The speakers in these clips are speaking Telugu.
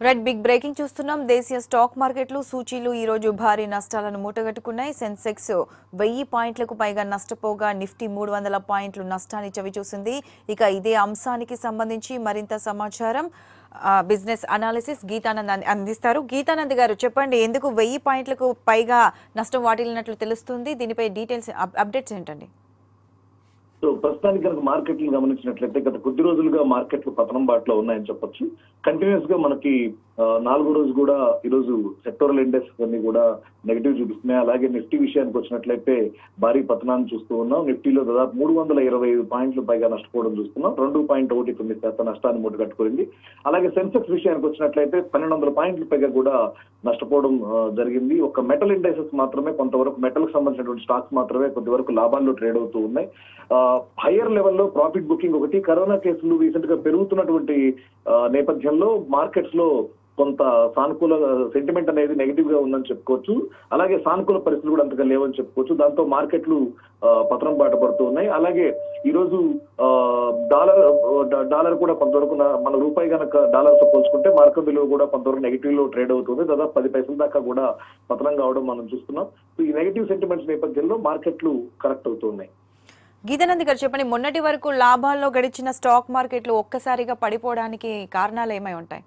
రెడ్ బిగ్ బ్రేకింగ్ చూస్తున్నాం దేశీయ స్టాక్ మార్కెట్లు సూచీలు ఈ రోజు భారీ నష్టాలను మూటగట్టుకున్నాయి సెన్సెక్స్ వెయ్యి పాయింట్లకు పైగా నష్టపోగా నిఫ్టీ మూడు వందల పాయింట్లు నష్టాన్ని చవిచూసింది ఇక ఇదే అంశానికి సంబంధించి మరింత సమాచారం ఆ, బిజినెస్ అనాలిసిస్ గీతానంద్ అంది- అందిస్తారు గీతానంద్ గారు చెప్పండి ఎందుకు వెయ్యి పాయింట్లకు పైగా నష్టం వాటిల్లినట్లు తెలుస్తుంది దీనిపై డీటెయిల్స్ అప్- అప్డేట్స్ ఏంటండి సో ప్రస్తుతానికి కనుక మార్కెట్లు గమనించినట్లయితే గత కొద్ది రోజులుగా మార్కెట్లు పతనం బాటలో ఉన్నాయని చెప్పొచ్చు కంటిన్యూస్ గా మనకి ఆ, నాలుగో రోజు కూడా ఈ రోజు సెక్టోరల్ ఇండెక్స్ అన్ని కూడా నెగిటివ్ చూపిస్తున్నాయి అలాగే నిఫ్టీ విషయానికి వచ్చినట్లయితే భారీ పతనాన్ని చూస్తూ ఉన్నాం నిఫ్టీలో దాదాపు మూడు వందల ఇరవై ఐదు పాయింట్లు పైగా నష్టపోవడం చూస్తున్నాం రెండు పాయింట్ ఒకటి తొమ్మిది శాతం నష్టాన్ని మూట కట్టుకుంది అలాగే సెన్సెక్స్ విషయానికి వచ్చినట్లయితే పన్నెండు వందల పాయింట్ల పైగా కూడా నష్టపోవడం ఆ, జరిగింది ఒక మెటల్ ఇండెక్సెస్ మాత్రమే కొంతవరకు మెటల్ కి సంబంధించినటువంటి స్టాక్స్ మాత్రమే కొద్దివరకు లాభాల్లో ట్రేడ్ అవుతూ ఉన్నాయి హయ్యర్ లెవెల్లో ప్రాఫిట్ బుకింగ్ ఒకటి కరోనా కేసులు రీసెంట్ గా పెరుగుతున్నటువంటి ఆ, నేపథ్యంలో మార్కెట్స్ లో కొంత సానుకూల సెంటిమెంట్ అనేది నెగిటివ్ గా ఉందని చెప్పుకోవచ్చు అలాగే సానుకూల పరిస్థితులు కూడా అంతగా లేవని చెప్పుకోవచ్చు దాంతో మార్కెట్లు ఆ, పతనం బాట పడుతూ ఉన్నాయి అలాగే ఈ రోజు ఆ, డాలర్ డా- డాలర్ కూడా కొంతవరకు నా- మన రూపాయి కనుక డాలర్ తో పోల్చుకుంటే మార్కెట్ విలువ కూడా కొంతవరకు నెగిటివ్ లో ట్రేడ్ అవుతుంది దాదాపు పది పైసల దాకా కూడా పతనం కావడం మనం చూస్తున్నాం సో ఈ నెగిటివ్ సెంటిమెంట్స్ నేపథ్యంలో మార్కెట్లు కరెక్ట్ అవుతున్నాయి గీతానంద్ గారు చెప్పండి మొన్నటి వరకు లాభాల్లో గడిచిన స్టాక్ మార్కెట్లు ఒక్కసారిగా పడిపోవడానికి కారణాలు ఏమై ఉంటాయి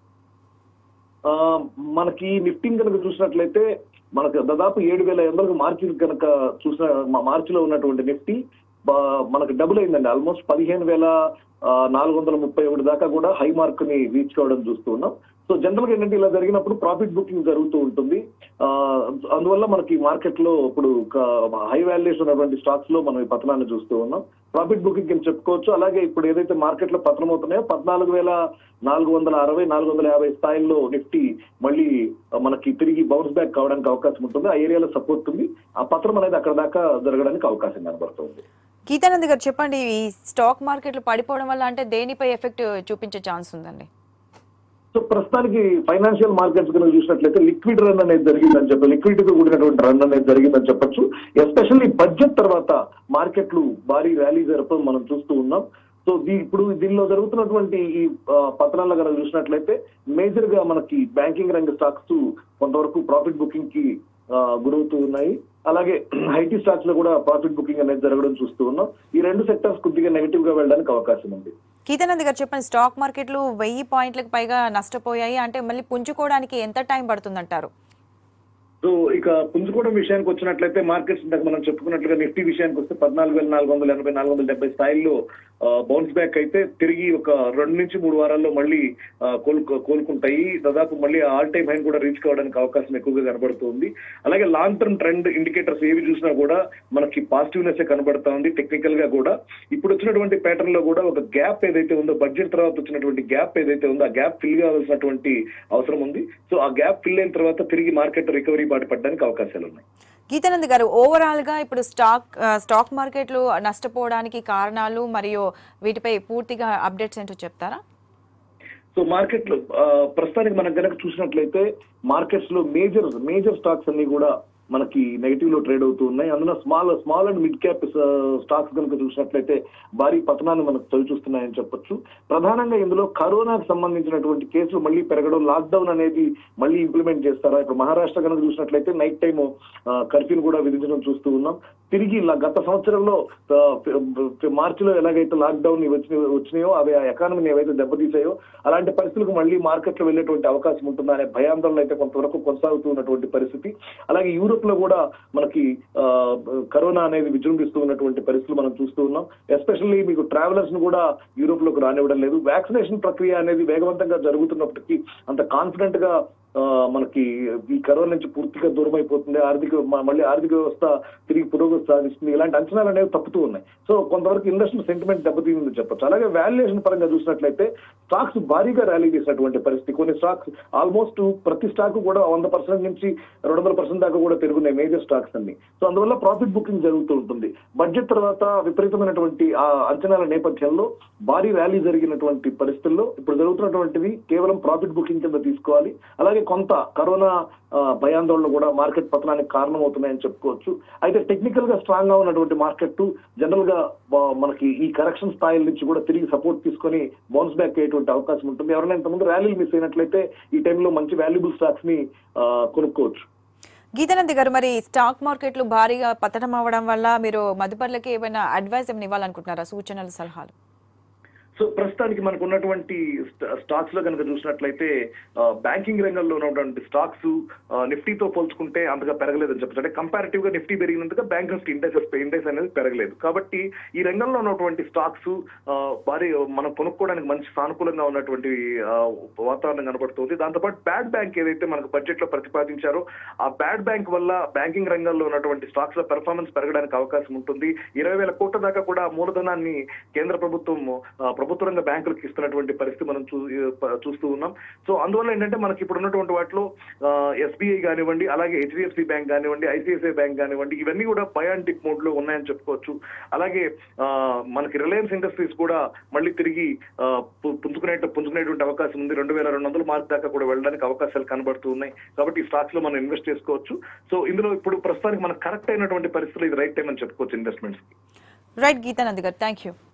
ఆ, మనకి నిఫ్టీ కనుక చూసినట్లయితే మనకు దాదాపు ఏడు వేల ఐదు వందలకు మార్చి కనుక చూసిన మా- మార్చిలో ఉన్నటువంటి నిఫ్టీ బా- మనకు డబుల్ అయిందండి ఆల్మోస్ట్ పదిహేను వేల ఆ, నాలుగు వందల ముప్పై ఒకటి దాకా కూడా హై మార్క్ ని రీచ్ కావడం చూస్తూ ఉన్నాం సో జనరల్ గా ఏంటంటే ఇలా జరిగినప్పుడు ప్రాఫిట్ బుకింగ్ జరుగుతూ ఉంటుంది ఆ, అందువల్ల మనకి మార్కెట్ లో ఇప్పుడు హై వాల్యుయేషన్ ఉన్నటువంటి స్టాక్స్ లో మనం ఈ పతనాన్ని చూస్తూ ఉన్నాం ప్రాఫిట్ బుకింగ్ అని చెప్పుకోవచ్చు అలాగే ఇప్పుడు ఏదైతే మార్కెట్ లో పతనం అవుతున్నాయో పద్నాలుగు వేల నాలుగు వందల అరవై నాలుగు వందల యాభై స్థాయిల్లో నిఫ్టీ మళ్ళీ మనకి తిరిగి బౌన్స్ బ్యాక్ కావడానికి అవకాశం ఉంటుంది ఆ ఏరియాలో సపోర్ట్ ఉంది ఆ పత్రం అనేది అక్కడ దాకా జరగడానికి అవకాశం కనబడుతుంది గీతానంద్ గారు చెప్పండి ఈ స్టాక్ మార్కెట్లు పడిపోవడం వల్ల అంటే దేనిపై ఎఫెక్ట్ చూపించే ఛాన్స్ ఉందండి సో ప్రస్తుతానికి ఫైనాన్షియల్ మార్కెట్స్ కనుక చూసినట్లయితే లిక్విడ్ రన్ అనేది జరిగిందని చెప్పి లిక్విడిటీతో కూడినటువంటి రన్ అనేది జరిగిందని చెప్పొచ్చు ఎస్పెషల్లీ బడ్జెట్ తర్వాత మార్కెట్లు భారీ ర్యాలీ జరపడం మనం చూస్తూ ఉన్నాం సో దీ ఇప్పుడు దీనిలో జరుగుతున్నటువంటి ఈ ఆ, పతనాల్లో కనుక చూసినట్లయితే మేజర్ గా మనకి బ్యాంకింగ్ రంగ స్టాక్స్ కొంతవరకు ప్రాఫిట్ బుకింగ్ కి ఆ, గురవుతూ ఉన్నాయి అలాగే ఐటీ స్టాక్స్ లో కూడా ప్రాఫిట్ బుకింగ్ అనేది జరగడం చూస్తూ ఉన్నాం ఈ రెండు సెక్టర్స్ కొద్దిగా నెగిటివ్ గా వెళ్ళడానికి అవకాశం ఉంది గీతానంద్ గారు చెప్పండి స్టాక్ మార్కెట్లు వెయ్యి పాయింట్లకు పైగా నష్టపోయాయి అంటే మళ్ళీ పుంజుకోవడానికి ఎంత టైం పడుతుందంటారు సో ఇక పుంజుకోవడం విషయానికి వచ్చినట్లయితే మార్కెట్స్ ఇందాక మనం చెప్పుకున్నట్లుగా నిఫ్టీ విషయానికి వస్తే పద్నాలుగు వేల నాలుగు వందల ఎనభై నాలుగు వందల డెబ్బై స్థాయిల్లో బౌన్స్ బ్యాక్ అయితే తిరిగి ఒక రెండు నుంచి మూడు వారాల్లో మళ్ళీ ఆ, కోలుకో కోలుకుంటాయి దాదాపు మళ్ళీ ఆల్ టైమ్ హైన్ కూడా రీచ్ కావడానికి అవకాశం ఎక్కువగా కనబడుతుంది అలాగే లాంగ్ టర్మ్ ట్రెండ్ ఇండికేటర్స్ ఏవి చూసినా కూడా మనకి పాజిటివ్నెస్ కనబడతా ఉంది టెక్నికల్ గా కూడా ఇప్పుడు వచ్చినటువంటి ప్యాటర్న్ లో కూడా ఒక గ్యాప్ ఏదైతే ఉందో బడ్జెట్ తర్వాత వచ్చినటువంటి గ్యాప్ ఏదైతే ఉందో ఆ గ్యాప్ ఫిల్ కావాల్సినటువంటి అవసరం ఉంది సో ఆ గ్యాప్ ఫిల్ అయిన తర్వాత తిరిగి మార్కెట్ రికవరీ బాట పడడానికి అవకాశాలు ఉన్నాయి గీతానంద్ గారు ఓవరాల్ గా ఇప్పుడు స్టాక్ ఆ, స్టాక్ మార్కెట్లు నష్టపోవడానికి కారణాలు మరియు వీటిపై పూర్తిగా అప్డేట్స్ ఏంటో చెప్తారా సో మార్కెట్ లో ఆ, ప్రస్తుతానికి మనం కనుక చూసినట్లయితే మార్కెట్స్ లో మేజర్ మేజర్ స్టాక్స్ అన్ని కూడా మనకి నెగిటివ్ లో ట్రేడ్ అవుతూ ఉన్నాయి అందులో small small and mid cap stocks కనుక చూసినట్లయితే భారీ పతనాన్ని మనకు చవి చూస్తున్నాయని చెప్పొచ్చు ప్రధానంగా ఇందులో కరోనాకు సంబంధించినటువంటి కేసులు మళ్ళీ పెరగడం లాక్డౌన్ అనేది మళ్ళీ ఇంప్లిమెంట్ చేస్తారా ఇప్పుడు మహారాష్ట్ర కనుక చూసినట్లయితే నైట్ టైం కర్ఫ్యూని కూడా విధించడం చూస్తూ ఉన్నాం తిరిగి ఇలా గత సంవత్సరంలో ఆ, ఫి- ఫి- మార్చిలో ఎలాగైతే లాక్డౌన్ వచ్చిన వచ్చినాయో అవి ఆ ఎకానమీని ఏవైతే దెబ్బతీసాయో అలాంటి పరిస్థితులకు మళ్ళీ మార్కెట్ లో వెళ్ళేటువంటి అవకాశం ఉంటుందా అనే భయాందోళన అయితే కొంతవరకు కొనసాగుతూ ఉన్నటువంటి పరిస్థితి అలాగే యూరోప్ లో కూడా మనకి ఆ, కరోనా అనేది విజృంభిస్తూ ఉన్నటువంటి పరిస్థితులు మనం చూస్తూ ఉన్నాం ఎస్పెషల్లీ మీకు ట్రావెలర్స్ ను కూడా యూరోప్ లోకి రానివ్వడం లేదు వ్యాక్సినేషన్ ప్రక్రియ అనేది వేగవంతంగా జరుగుతున్నప్పటికీ అంత కాన్ఫిడెంట్ గా ఆ, మనకి ఈ కరోనా నుంచి పూర్తిగా దూరం అయిపోతుంది ఆర్థిక మ- మళ్ళీ ఆర్థిక వ్యవస్థ తిరిగి పురోగతి సాధిస్తుంది ఇలాంటి అంచనాలు అనేవి తప్పుతూ ఉన్నాయి సో కొంతవరకు ఇండస్ట్రియల్ సెంటిమెంట్ దెబ్బతిందని చెప్పొచ్చు అలాగే వాల్యుయేషన్ పరంగా చూసినట్లయితే స్టాక్స్ భారీగా ర్యాలీ చేసినటువంటి పరిస్థితి కొన్ని స్టాక్స్ ఆల్మోస్ట్ ప్రతి స్టాక్ కూడా వంద పర్సెంట్ నుంచి రెండు వందల పర్సెంట్ దాకా కూడా పెరుగున్నాయి మేజర్ స్టాక్స్ అన్ని సో అందువల్ల ప్రాఫిట్ బుకింగ్ జరుగుతూ ఉంటుంది బడ్జెట్ తర్వాత విపరీతమైనటువంటి ఆ అంచనాల నేపథ్యంలో భారీ ర్యాలీ జరిగినటువంటి పరిస్థితుల్లో ఇప్పుడు జరుగుతున్నటువంటివి కేవలం ప్రాఫిట్ బుకింగ్ కింద తీసుకోవాలి అలాగే కొంత కరోనా ఆ, భయాందోళన కూడా మార్కెట్ పతనానికి కారణమవుతున్నాయని చెప్పుకోవచ్చు అయితే టెక్నికల్ గా స్ట్రాంగ్ గా ఉన్నటువంటి మార్కెట్ జనరల్ గా ఆ, మనకి ఈ కరెక్షన్ స్థాయిల నుంచి కూడా తిరిగి సపోర్ట్ తీసుకొని బౌన్స్ బ్యాక్ అయ్యేటువంటి అవకాశం ఉంటుంది ఎవరైనా ఇంతకుముందు ర్యాలీలు మిస్ అయినట్లయితే ఈ టైంలో మంచి వాల్యుబుల్ స్టాక్స్ ని ఆ, కొనుక్కోవచ్చు గీతానంది గారు మరి స్టాక్ మార్కెట్లు భారీగా పతనం అవ్వడం వల్ల మీరు మదుపర్లకి ఏమైనా అడ్వైస్ ఏమైనా ఇవ్వాలనుకుంటున్నారా సూచనలు సలహాలు సో ప్రస్తుతానికి మనకు ఉన్నటువంటి స్ట- స్టాక్స్ లో కనుక చూసినట్లయితే ఆ, బ్యాంకింగ్ రంగంలో ఉన్నటువంటి స్టాక్స్ ఆ, నిఫ్టీతో పోల్చుకుంటే అంతగా పెరగలేదని చెప్పచ్చు అంటే కంపారిటివ్ గా నిఫ్టీ పెరిగినందుగా బ్యాంక్ నిఫ్టీ ఇండెక్స్ ఇండెక్స్ అనేది పెరగలేదు కాబట్టి ఈ రంగంలో ఉన్నటువంటి స్టాక్స్ ఆ, భారీ మనం కొనుక్కోవడానికి మంచి సానుకూలంగా ఉన్నటువంటి ఆ, వాతావరణం కనబడుతుంది దాంతోపాటు బ్యాడ్ బ్యాంక్ ఏదైతే మనకు బడ్జెట్ లో ప్రతిపాదించారో ఆ బ్యాడ్ బ్యాంక్ వల్ల బ్యాంకింగ్ రంగంలో ఉన్నటువంటి స్టాక్స్ లో పెర్ఫార్మెన్స్ పెరగడానికి అవకాశం ఉంటుంది ఇరవై వేల కోట్ల దాకా కూడా మూలధనాన్ని కేంద్ర ప్రభుత్వం ఆ, ప్రభుత్వ రంగ బ్యాంకులకు ఇస్తున్నటువంటి పరిస్థితి మనం చూ ప- చూస్తూ ఉన్నాం సో అందువల్ల ఏంటంటే మనకి ఇప్పుడు ఉన్నటువంటి వాటిలో ఎస్బీఐ కానివ్వండి అలాగే హెచ్డిఎఫ్సి బ్యాంక్ కానివ్వండి ఐసిఐసిఐ బ్యాంక్ కానివ్వండి ఇవన్నీ కూడా బయాంటిక్ మోడ్ లో ఉన్నాయని చెప్పుకోవచ్చు అలాగే ఆ, మనకి రిలయన్స్ ఇండస్ట్రీస్ కూడా మళ్ళీ తిరిగి ఆ, పు- పుంజుకునే పుంజుకునేటువంటి అవకాశం ఉంది రెండు వేల రెండు వందల మార్క్ దాకా కూడా వెళ్ళడానికి అవకాశాలు కనబడుతూ ఉన్నాయి కాబట్టి ఈ స్టాక్స్ లో మనం ఇన్వెస్ట్ చేసుకోవచ్చు సో ఇందులో ఇప్పుడు ప్రస్తుతానికి మనకు కరెక్ట్ అయినటువంటి పరిస్థితులు ఇది రైట్ టైం అని చెప్పుకోవచ్చు ఇన్వెస్ట్మెంట్స్ రైట్ గీతానంది గారు థ్యాంక్ యూ